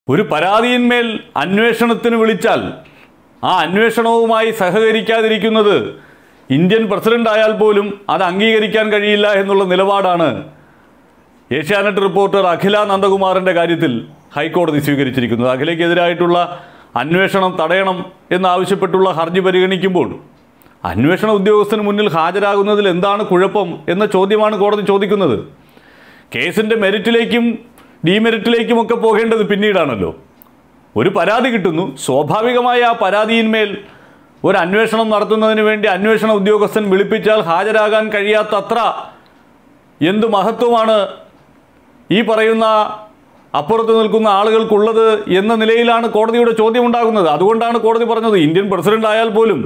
ഒരു പരാതിയിന്മേൽ അന്വേഷണത്തിന് വിളിച്ചാൽ ആ അന്വേഷണവുമായി സഹകരിക്കാതിരിക്കുന്നത് ഇന്ത്യൻ പ്രസിഡന്റ് ആയാൽ പോലും അത് അംഗീകരിക്കാൻ കഴിയില്ല എന്നുള്ള നിലപാടാണ് ഏഷ്യാനെറ്റ് റിപ്പോർട്ടർ അഖില നന്ദകുമാറിൻ്റെ കാര്യത്തിൽ ഹൈക്കോടതി സ്വീകരിച്ചിരിക്കുന്നത് അഖിലയ്ക്കെതിരായിട്ടുള്ള അന്വേഷണം തടയണം എന്നാവശ്യപ്പെട്ടുള്ള ഹർജി പരിഗണിക്കുമ്പോൾ അന്വേഷണ ഉദ്യോഗസ്ഥന് മുന്നിൽ ഹാജരാകുന്നതിൽ എന്താണ് കുഴപ്പം എന്ന ചോദ്യമാണ് കോടതി ചോദിക്കുന്നത് കേസിൻ്റെ മെറിറ്റിലേക്കും ഡിമെറിറ്റിലേക്കുമൊക്കെ പോകേണ്ടത് പിന്നീടാണല്ലോ ഒരു പരാതി കിട്ടുന്നു സ്വാഭാവികമായ ആ പരാതിയിന്മേൽ ഒരു അന്വേഷണം നടത്തുന്നതിന് വേണ്ടി അന്വേഷണ ഉദ്യോഗസ്ഥൻ വിളിപ്പിച്ചാൽ ഹാജരാകാൻ കഴിയാത്തത്ര എന്ത് മഹത്വമാണ് ഈ പറയുന്ന അപ്പുറത്ത് നിൽക്കുന്ന ആളുകൾക്കുള്ളത് എന്ന നിലയിലാണ് കോടതിയുടെ ചോദ്യം ഉണ്ടാകുന്നത് അതുകൊണ്ടാണ് കോടതി പറഞ്ഞത് ഇന്ത്യൻ പ്രസിഡന്റ് ആയാൽ പോലും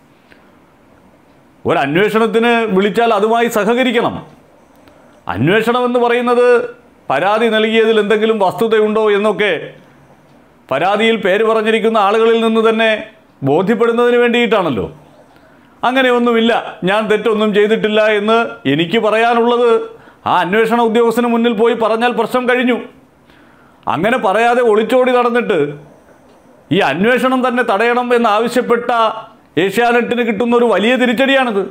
ഒരു അന്വേഷണത്തിന് വിളിച്ചാൽ അതുമായി സഹകരിക്കണം അന്വേഷണം എന്ന് പറയുന്നത് പരാതി നൽകിയതിൽ എന്തെങ്കിലും വസ്തുതയുണ്ടോ എന്നൊക്കെ പരാതിയിൽ പേര് പറഞ്ഞിരിക്കുന്ന ആളുകളിൽ നിന്ന് തന്നെ ബോധ്യപ്പെടുന്നതിന് വേണ്ടിയിട്ടാണല്ലോ അങ്ങനെയൊന്നുമില്ല ഞാൻ തെറ്റൊന്നും ചെയ്തിട്ടില്ല എന്ന് എനിക്ക് പറയാനുള്ളത് ആ അന്വേഷണ ഉദ്യോഗസ്ഥന് മുന്നിൽ പോയി പറഞ്ഞാൽ പ്രശ്നം കഴിഞ്ഞു അങ്ങനെ പറയാതെ ഒളിച്ചോടി നടന്നിട്ട് ഈ അന്വേഷണം തന്നെ തടയണം എന്നാവശ്യപ്പെട്ട ഏഷ്യാനെറ്റിന് കിട്ടുന്ന ഒരു വലിയ തിരിച്ചടിയാണിത്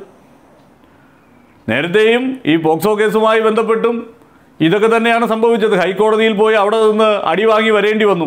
നേരത്തെയും ഈ പോക്സോ കേസുമായി ബന്ധപ്പെട്ടും ഇതൊക്കെ തന്നെയാണ് സംഭവിച്ചത് ഹൈക്കോടതിയിൽ പോയി അവിടെ നിന്ന് അടി വാങ്ങി വരേണ്ടി വന്നു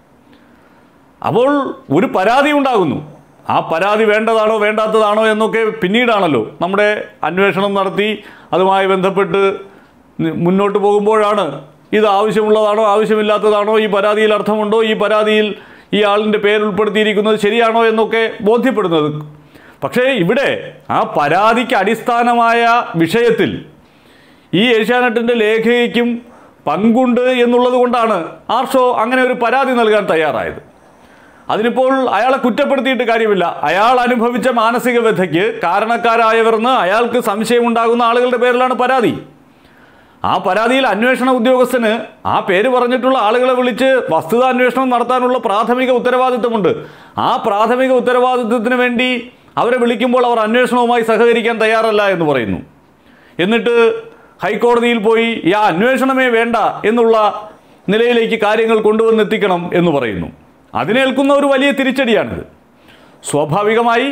അപ്പോൾ ഒരു പരാതി ഉണ്ടാകുന്നു ആ പരാതി വേണ്ടതാണോ വേണ്ടാത്തതാണോ എന്നൊക്കെ പിന്നീടാണല്ലോ നമ്മുടെ അന്വേഷണം നടത്തി അതുമായി ബന്ധപ്പെട്ട് നി- മുന്നോട്ട് പോകുമ്പോഴാണ് ഇത് ആവശ്യമുള്ളതാണോ ആവശ്യമില്ലാത്തതാണോ ഈ പരാതിയിൽ അർത്ഥമുണ്ടോ ഈ പരാതിയിൽ ഈ ആളിൻ്റെ പേര് ഉൾപ്പെടുത്തിയിരിക്കുന്നത് ശരിയാണോ എന്നൊക്കെ ബോധ്യപ്പെടുന്നത് പക്ഷേ ഇവിടെ ആ പരാതിക്ക് അടിസ്ഥാനമായ വിഷയത്തിൽ ഈ ഏഷ്യാനെറ്റിൻ്റെ ലേഖയ്ക്കും പങ്കുണ്ട് എന്നുള്ളത് കൊണ്ടാണ് ആർഷോ അങ്ങനെ ഒരു പരാതി നൽകാൻ തയ്യാറായത് അതിനിപ്പോൾ അയാളെ കുറ്റപ്പെടുത്തിയിട്ട് കാര്യമില്ല അയാൾ അനുഭവിച്ച മാനസിക വ്യഥയ്ക്ക് കാരണക്കാരായവർന്ന് അയാൾക്ക് സംശയമുണ്ടാകുന്ന ആളുകളുടെ പേരിലാണ് പരാതി ആ പരാതിയിൽ അന്വേഷണ ഉദ്യോഗസ്ഥന് ആ പേര് പറഞ്ഞിട്ടുള്ള ആളുകളെ വിളിച്ച് വസ്തുതാന്വേഷണം നടത്താനുള്ള പ്രാഥമിക ഉത്തരവാദിത്വമുണ്ട് ആ പ്രാഥമിക ഉത്തരവാദിത്വത്തിന് വേണ്ടി അവരെ വിളിക്കുമ്പോൾ അവർ അന്വേഷണവുമായി സഹകരിക്കാൻ തയ്യാറല്ല എന്ന് പറയുന്നു എന്നിട്ട് ഹൈക്കോടതിയിൽ പോയി ഈ ആ അന്വേഷണമേ വേണ്ട എന്നുള്ള നിലയിലേക്ക് കാര്യങ്ങൾ കൊണ്ടുവന്നെത്തിക്കണം എന്ന് പറയുന്നു അതിനേൽക്കുന്ന ഒരു വലിയ തിരിച്ചടിയാണിത് സ്വാഭാവികമായി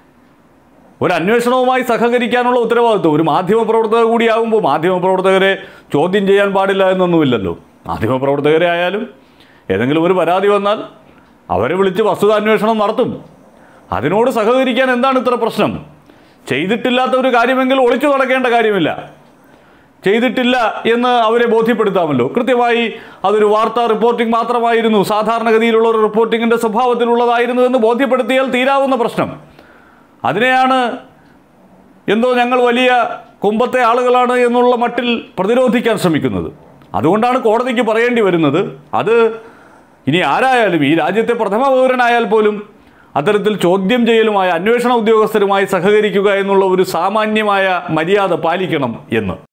ഒരു അന്വേഷണവുമായി സഹകരിക്കാനുള്ള ഉത്തരവാദിത്വം ഒരു മാധ്യമപ്രവർത്തക കൂടിയാകുമ്പോൾ മാധ്യമപ്രവർത്തകരെ ചോദ്യം ചെയ്യാൻ പാടില്ല എന്നൊന്നുമില്ലല്ലോ മാധ്യമപ്രവർത്തകരെ ആയാലും ഏതെങ്കിലും ഒരു പരാതി വന്നാൽ അവരെ വിളിച്ച് വസ്തുതാന്വേഷണം നടത്തും അതിനോട് സഹകരിക്കാൻ എന്താണ് ഇത്ര പ്രശ്നം ചെയ്തിട്ടില്ലാത്ത ഒരു കാര്യമെങ്കിൽ ഒളിച്ചു നടക്കേണ്ട കാര്യമില്ല ചെയ്തിട്ടില്ല എന്ന് അവരെ ബോധ്യപ്പെടുത്താമല്ലോ കൃത്യമായി അതൊരു വാർത്താ റിപ്പോർട്ടിംഗ് മാത്രമായിരുന്നു സാധാരണഗതിയിലുള്ള ഒരു റിപ്പോർട്ടിങ്ങിൻ്റെ സ്വഭാവത്തിലുള്ളതായിരുന്നു എന്ന് ബോധ്യപ്പെടുത്തിയാൽ തീരാവുന്ന പ്രശ്നം അതിനെയാണ് എന്തോ ഞങ്ങൾ വലിയ കുമ്പത്തെ ആളുകളാണ് എന്നുള്ള മട്ടിൽ പ്രതിരോധിക്കാൻ ശ്രമിക്കുന്നത് അതുകൊണ്ടാണ് കോടതിക്ക് പറയേണ്ടി വരുന്നത് അത് ഇനി ആരായാലും ഈ രാജ്യത്തെ പ്രഥമ പൗരനായാൽ പോലും അത്തരത്തിൽ ചോദ്യം ചെയ്യലുമായ അന്വേഷണ ഉദ്യോഗസ്ഥരുമായി സഹകരിക്കുക എന്നുള്ള ഒരു സാമാന്യമായ മര്യാദ പാലിക്കണം എന്ന്